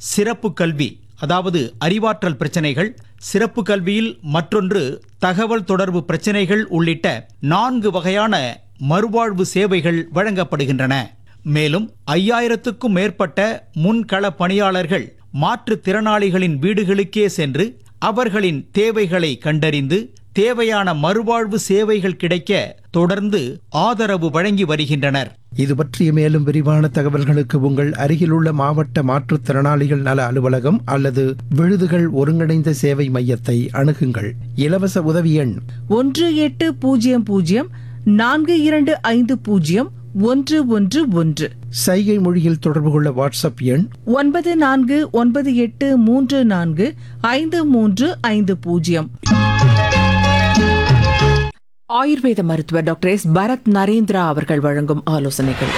சிறப்பு கல்வி அதாவது அறிவாற்றல் பிரச்சனைகள் சிறப்பு கல்வியில் மற்றொன்று தகவல் தொடர்பு பிரச்சனைகள் உள்ளிட்ட நான்கு வகையான மறுவாழ்வு சேவைகள் வழங்கப்படுகின்றன மேலும் ஐயாயிரத்துக்கும் மேற்பட்ட முன்கள பணியாளர்கள் மாற்றுத்திறனாளிகளின் வீடுகளுக்கே சென்று அவர்களின் தேவைகளை கண்டறிந்து தேவையான மறுவாழ்வு சேவைகள் கிடைக்க தொடர்ந்து ஆதரவு வழங்கி வருகின்றனர் இது பற்றிய மேலும் விரிவான தகவல்களுக்கு உங்கள் அருகிலுள்ள மாவட்ட மாற்றுத்திறனாளிகள் நல அலுவலகம் அல்லது விழுதுகள் ஒருங்கிணைந்த சேவை மையத்தை அணுகுங்கள் இலவச உதவி எண் ஒன்று எட்டு பூஜ்ஜியம் பூஜ்ஜியம் நான்கு இரண்டு ஐந்து பூஜ்ஜியம் ஒன்று ஒன்று ஒன்று சைகை மொழியில் தொடர்பு கொள்ள வாட்ஸ்அப் எண் ஒன்பது நான்கு ஒன்பது எட்டு மூன்று நான்கு ஐந்து மூன்று ஐந்து பூஜ்ஜியம் ஆயுர்வேத மருத்துவர் டாக்டர் எஸ் பரத் நரேந்திரா அவர்கள் வழங்கும் ஆலோசனைகள்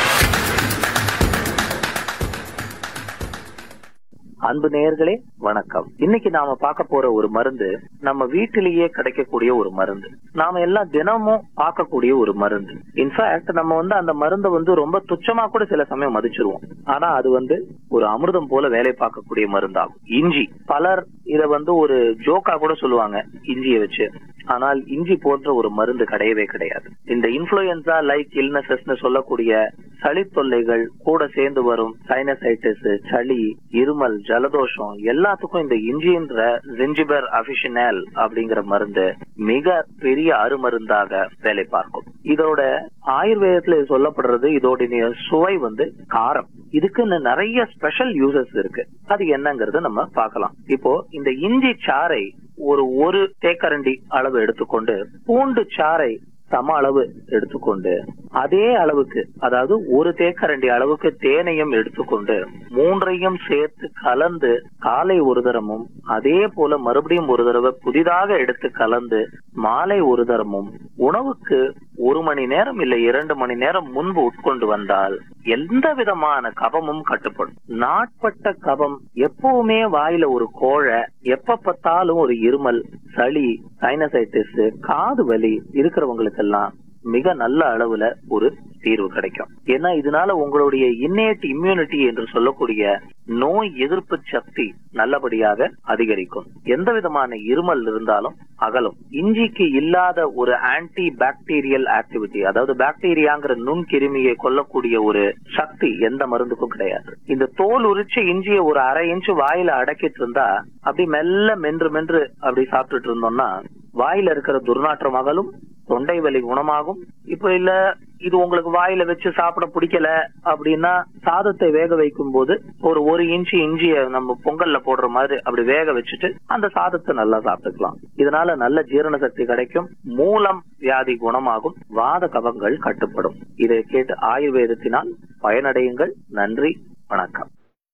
அன்பு நேயர்களே வணக்கம் இன்னைக்கு நாம பார்க்க போற ஒரு மருந்து நம்ம வீட்டிலேயே கிடைக்கக்கூடிய ஒரு மருந்து நாம எல்லாம் தினமும் பார்க்கக்கூடிய ஒரு மருந்து இன்ஃபேக்ட் நம்ம வந்து அந்த மருந்தை வந்து ரொம்ப துச்சமா கூட சில சமயம் மதிச்சிருவோம் ஆனா அது வந்து ஒரு அமிர்தம் போல வேலை பார்க்கக்கூடிய மருந்தாகும் இஞ்சி பலர் இத வந்து ஒரு ஜோக்கா கூட சொல்லுவாங்க இஞ்சியை வச்சு ஆனால் இஞ்சி போன்ற ஒரு மருந்து கிடையவே கிடையாது இந்த இன்ஃபுளுயன்சா லைக் இல்னசஸ்னு சொல்லக்கூடிய சளி தொல்லைகள் கூட சேர்ந்து வரும் சைனசைட்டிஸ் சளி இருமல் ஜலதோஷம் எல்லாத்துக்கும் இந்த இஞ்சின்ற ஜிஞ்சிபர் அபிஷனல் அப்படிங்கிற மருந்து மிக பெரிய அருமருந்தாக வேலை பார்க்கும் இதோட ஆயுர்வேதத்துல இது சொல்லப்படுறது இதோட சுவை வந்து காரம் இதுக்குன்னு நிறைய ஸ்பெஷல் யூசஸ் இருக்கு அது என்னங்கறத நம்ம பார்க்கலாம் இப்போ இந்த இஞ்சி சாறை ஒரு ஒரு தேக்கரண்டி அளவு எடுத்துக்கொண்டு பூண்டு சாறை சம அளவு எடுத்துக்கொண்டு அதே அளவுக்கு அதாவது ஒரு தேக்கரண்டி அளவுக்கு தேனையும் எடுத்துக்கொண்டு மூன்றையும் சேர்த்து கலந்து காலை ஒரு தரமும் அதே போல மறுபடியும் ஒரு தடவை புதிதாக எடுத்து கலந்து மாலை ஒரு தரமும் உணவுக்கு ஒரு மணி நேரம் இல்ல இரண்டு மணி நேரம் முன்பு உட்கொண்டு வந்தால் எந்த விதமான கபமும் கட்டுப்படும் நாட்பட்ட கபம் எப்பவுமே வாயில ஒரு கோழை எப்ப பார்த்தாலும் ஒரு இருமல் சளி சைனசைட்டிஸ் காது வலி இருக்கிறவங்களுக்கெல்லாம் மிக நல்ல அளவுல ஒரு தீர்வு கிடைக்கும் ஏன்னா இதனால உங்களுடைய இன்னேட் இம்யூனிட்டி என்று சொல்லக்கூடிய நோய் எதிர்ப்பு சக்தி நல்லபடியாக அதிகரிக்கும் எந்த விதமான இருமல் இருந்தாலும் அகலும் இஞ்சிக்கு இல்லாத ஒரு ஆன்டி பாக்டீரியல் ஆக்டிவிட்டி அதாவது பாக்டீரியாங்கிற நுண்கிருமியை கொல்லக்கூடிய ஒரு சக்தி எந்த மருந்துக்கும் கிடையாது இந்த தோல் உரிச்சு இஞ்சியை ஒரு அரை இன்ச்சு வாயில அடக்கிட்டு இருந்தா அப்படி மெல்ல மென்று மென்று அப்படி சாப்பிட்டுட்டு இருந்தோம்னா வாயில இருக்கிற துர்நாற்றம் அகலும் தொண்டை வலி குணமாகும் இப்ப இல்ல இது உங்களுக்கு வாயில வச்சு சாப்பிட பிடிக்கல அப்படின்னா சாதத்தை வேக வைக்கும் போது ஒரு ஒரு இன்ச்சு இஞ்சிய நம்ம பொங்கல்ல போடுற மாதிரி அப்படி வேக வச்சுட்டு அந்த சாதத்தை நல்லா சாப்பிட்டுக்கலாம் இதனால நல்ல ஜீரண சக்தி கிடைக்கும் மூலம் வியாதி குணமாகும் வாத கபங்கள் கட்டுப்படும் இதை கேட்டு ஆயுர்வேதத்தினால் பயனடையுங்கள் நன்றி வணக்கம்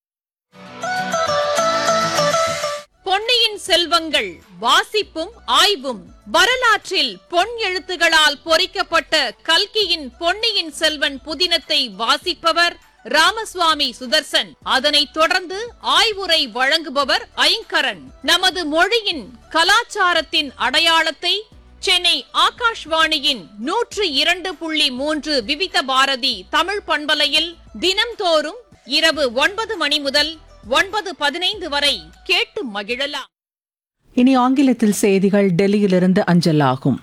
பொன்னியின் செல்வங்கள் வாசிப்பும் ஆய்வும் வரலாற்றில் பொன் எழுத்துகளால் பொறிக்கப்பட்ட கல்கியின் பொன்னியின் செல்வன் புதினத்தை வாசிப்பவர் ராமசுவாமி சுதர்சன் அதனைத் தொடர்ந்து ஆய்வுரை வழங்குபவர் ஐங்கரன் நமது மொழியின் கலாச்சாரத்தின் அடையாளத்தை சென்னை ஆகாஷ்வாணியின் நூற்று இரண்டு புள்ளி மூன்று விவித பாரதி தமிழ் பண்பலையில் தினம்தோறும் இரவு ஒன்பது மணி முதல் ஒன்பது பதினைந்து வரை கேட்டு மகிழலாம் இனி ஆங்கிலத்தில் செய்திகள் டெல்லியிலிருந்து அஞ்சலாகும்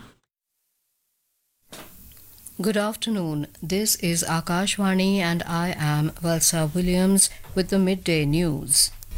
Good afternoon. This is Akashvani and I am Valsa Williams with the midday news.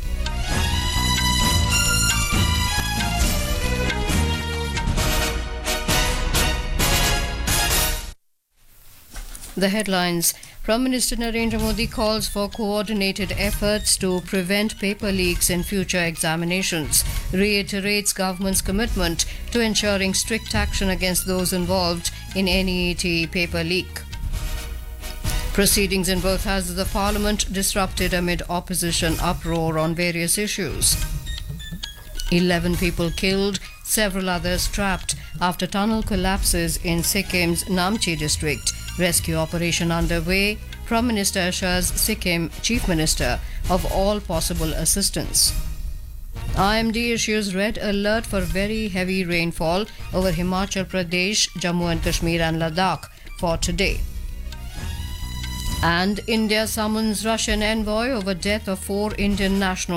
The headlines Prime Minister Narendra Modi calls for coordinated efforts to prevent paper leaks in future examinations, reiterates government's commitment to ensuring strict action against those involved in NEET paper leak. Proceedings in both houses of parliament disrupted amid opposition uproar on various issues. 11 people killed, several others trapped after tunnel collapses in Sikkim's Namchi district. Rescue operation underway. Prime Minister assures Sikkim Chief Minister of all possible assistance. IMD issues red alert for very heavy rainfall over Himachal Pradesh, Jammu and Kashmir and Ladakh for today. And India summons Russian envoy over death of four Indian nationals.